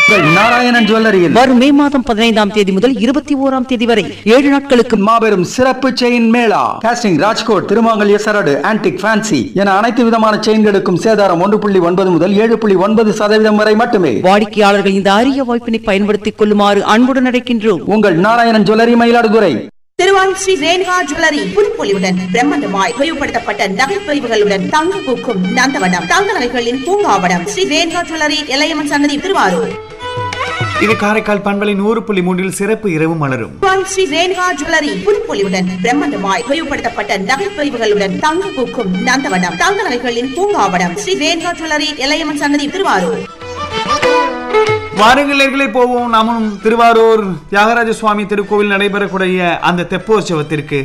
உங்கள் நாராயணன் ஜுவல்லரியில் வரும் மே மாதம் பதினைந்தாம் தேதி முதல் இருபத்தி ஓராம் தேதி வரை ஏழு நாட்களுக்கு மாபெரும் சிறப்பு செயின் மேளா காஸ்டிங் ராஜ்கோட் திருமாங்கல்ய சரடு ஆன்டிக் ஃபேன்சி என அனைத்து விதமான செயின்களுக்கும் சேதாரம் ஒன்று புள்ளி ஒன்பது முதல் ஏழு புள்ளி ஒன்பது சதவீதம் வரை மட்டுமே வாடிக்கையாளர்கள் இந்த அரிய வாய்ப்பினை பயன்படுத்திக் கொள்ளுமாறு அன்புடன் அழைக்கின்றோம் உங்கள் நாராயணன் ஜுவல்லரி மயிலாடுதுறை திருவாரூர் ஸ்ரீ ரேணுகா ஜுவல்லரி புதுப்பொலிவுடன் பிரம்மாண்டமாய் விரிவுபடுத்தப்பட்ட நகைப்பிரிவுகளுடன் தங்க பூக்கும் நந்தவனம் தங்க நகைகளின் பூங்காவனம் ஸ்ரீ ரேணுகா ஜுவல்லரி எல்லையம்மன் சன்னதி திருவாரூர் இது காரைக்கால் பண்பலை நூறு புள்ளி மூன்றில் சிறப்பு இரவு மலரும் திருவாரூர் ஸ்ரீ ரேணுகா ஜுவல்லரி புதுப்பொலிவுடன் பிரம்மாண்டமாய் விரிவுபடுத்தப்பட்ட நகைப்பிரிவுகளுடன் தங்க பூக்கும் நந்தவனம் தங்க நகைகளின் பூங்காவனம் ஸ்ரீ ரேணுகா ஜுவல்லரி எல்லையம்மன் சன்னதி திருவாரூர் வாருங்கள் நேர்களே போவோம் நாமும் திருவாரூர் தியாகராஜ சுவாமி திருக்கோவில் நடைபெறக்கூடிய அந்த தெப்போற்சவத்திற்கு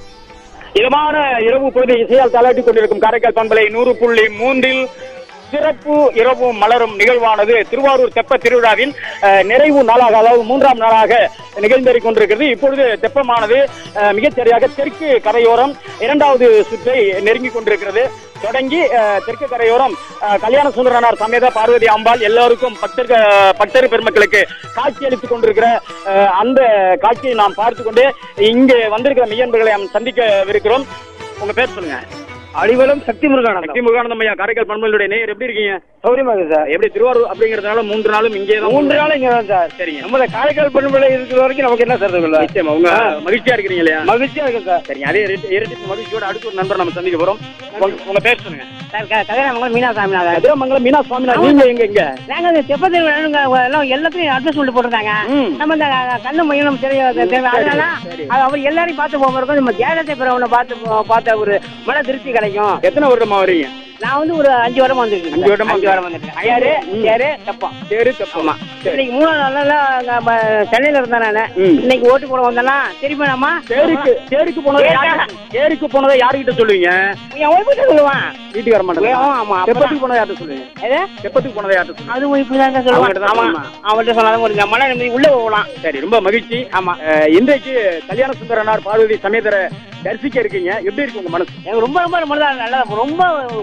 இதமான இரவு பொழுது இசையால் தாளாட்டி கொண்டிருக்கும் காரைக்கால் பண்பலை நூறு புள்ளி மூன்றில் சிறப்பு இரவும் மலரும் நிகழ்வானது திருவாரூர் தெப்ப திருவிழாவின் அஹ், நிறைவு நாளாக அதாவது மூன்றாம் நாளாக நிகழ்ந்தேறிக் கொண்டிருக்கிறது இப்பொழுது தெப்பமானது அஹ், மிகச்சரியாக தெற்கு கரையோரம் இரண்டாவது சுற்றை நெருங்கி கொண்டிருக்கிறது தொடங்கி அஹ், தெற்கு கரையோரம் அஹ், கல்யாண சுந்தரனார் சமேத பார்வதி அம்பாள் எல்லோருக்கும் பக்தர் பக்தர் பெருமக்களுக்கு காட்சி அளித்துக் கொண்டிருக்கிற அஹ், அந்த காட்சியை நாம் பார்த்து கொண்டு இங்கே வந்திருக்கிற மெய்யன்பர்களை நாம் சந்திக்கவிருக்கிறோம் உங்க பேர் சொல்லுங்க அடிவலம் சக்தி முருகானந்தம் சக்தி முருகானந்தம் ஐயா காரைக்கால் பண்பலுடைய நேயர் எப்படி இருக்கீங்க சௌரியமா இருக்கு சார் எப்படி திருவாரூர் அப்படிங்கறதுனால மூன்று நாளும் இங்கே தான் மூன்று நாள் இங்க தான் சார் சரிங்க நம்ம காரைக்கால் பண்பலை இருக்கிற வரைக்கும் நமக்கு என்ன சார் இருக்குல்ல நிச்சயமா உங்க மகிழ்ச்சியா இருக்கிறீங்க இல்லையா மகிழ்ச்சியா இருக்கு சார் சரிங்க அதே இரட்டி- இரட்டிப்பு மகிழ்ச்சியோட அடுத்த ஒரு நண்பர் நம்ம சந்திக்க போறோம் உங்க- உங்க பேர் சொல்லுங்க சார் கல்யாணம் மீனா சாமிநாதன் கதிரமங்கலம் மீனா சுவாமிநாதன் நீங்க எங்க எங்க நாங்க இந்த தெப்பத்தில் எல்லாம் எல்லாத்தையும் அட்வர்டைஸ்மெண்ட் போட்டிருந்தாங்க ம். நம்ம இந்த கண்ணு மையம் நம்ம தெரிய தெரிய- அதனால சரி. அது அவர் எல்லாரையும் பார்த்து போகிறோம் நம்ம தியாகத்தை பிறவனை பார்த்து போ- பார்த்த ஒரு மன திருப்தி கிடைக்கும் எத்தனை வருடமா வரீங்க நான் வந்து ஒரு அஞ்சு வாரம் வந்திருக்கேன் அஞ்சு வருடமா அஞ்சு வாரம் வந்திருக்கேன் ஐயாரு சேரு தெப்பம் சரி தப்பமா சரி இன்னைக்கு மூணாவது நாள்ல நம்ம சென்னையில இருந்தேன் நானு ம். இன்னைக்கு ஓட்டு போட வந்தேன்னா திருப்பி நம்ம தேருக்கு தேருக்கு போனதை யாரு- தேருக்கு போனதை யாருகிட்ட சொல்லுவீங்க என் ஒய்ஃபு சொல்லுவான் வீட்டுக்கு வர மாட்டேன் ஆமா, ஆமா. தெப்பத்துக்கு போனதை யார்கிட்ட சொல்லுவீங்க எது? தெப்பத்துக்கு போனதை யார்கிட்ட சொல்லுவீங்க அது இப்படிதாங்க சொல்லுவான் அவன்கிட்ட தான் ஆமா சொல்லுமா? அவன்கிட்ட சொன்னாலும் ஒரு மன நிம்மதி உள்ள போகலாம் சரி ரொம்ப மகிழ்ச்சி ஆமா அஹ், இன்றைக்கு கல்யாண சுந்தரனார் பார்வதி சமேதர தரிசிக்க இருக்கீங்க எப்படி இருக்கு உங்க மனசு எனக்கு ரொம்ப ரொம்ப ரொம்ப நல்லா ரொம்ப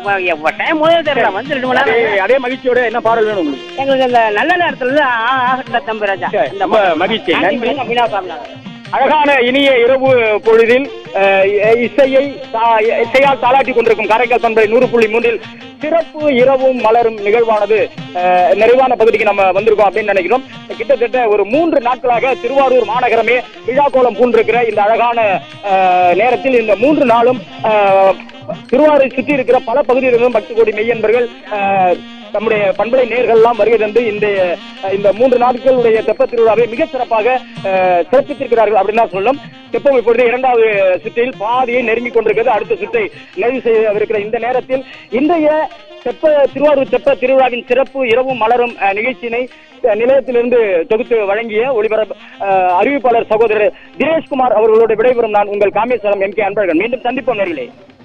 டைம் முதல்ல தெரியல வந்து ரெண்டு மணி அதே நேரம் அதே மகிழ்ச்சியோட என்ன பாடல் வேணும் உங்களுக்கு எங்களுக்கு இந்த நல்ல நேரத்துல இருந்து ஆ- ஆகட்ட தம்பி ராஜா சரி, இந்த ரொம்ப மகிழ்ச்சி. நன்றி. மீனா சாமிநாதன் அழகான இனிய இரவு பொழுதில் அஹ், இசையை தா- இசையால் தாளாட்டி கொண்டிருக்கும் காரைக்கால் பண்பலை நூறு புள்ளி மூன்றில் சிறப்பு இரவும் மலரும் நிகழ்வானது அஹ், நிறைவான பகுதிக்கு நம்ம வந்திருக்கோம் அப்படின்னு நினைக்கிறோம் கிட்டத்தட்ட ஒரு மூன்று நாட்களாக திருவாரூர் மாநகரமே விழா கோலம் பூண்டிருக்கிற இந்த அழகான அஹ், நேரத்தில் இந்த மூன்று நாளும் அஹ், திருவாரூரை சுற்றி இருக்கிற பல பகுதிகளிலும் பக்தி கோடி மெய்யன்பர்கள் அஹ், நம்முடைய பண்பலை நேர்கள்லாம் வருகை தந்து இந்த அஹ், இந்த மூன்று நாட்களுடைய தெப்ப திருவிழாவை மிக சிறப்பாக அஹ், சிறப்பித்திருக்கிறார்கள் அப்படின்னு தான் சொல்லும் தெப்பம் இப்பொழுது இரண்டாவது சுற்றில் பாதியை நெருங்கிக் கொண்டிருக்கிறது அடுத்த சுற்றை நிறைவு செய்யவிருக்கிற இந்த நேரத்தில் இன்றைய தெப்ப திருவாரூர் தெப்ப திருவிழாவின் சிறப்பு இரவும் மலரும் அஹ், நிகழ்ச்சியினை அஹ், நிலையத்திலிருந்து தொகுத்து வழங்கிய ஒளிபரப்பு அஹ், அறிவிப்பாளர் சகோதரர் தினேஷ்குமார் அவர்களோடு விடைபெறும் நான் உங்கள் காமேஸ்வரம் எம் கே அன்பழகன் மீண்டும் சந்திப்போம் நேர்களே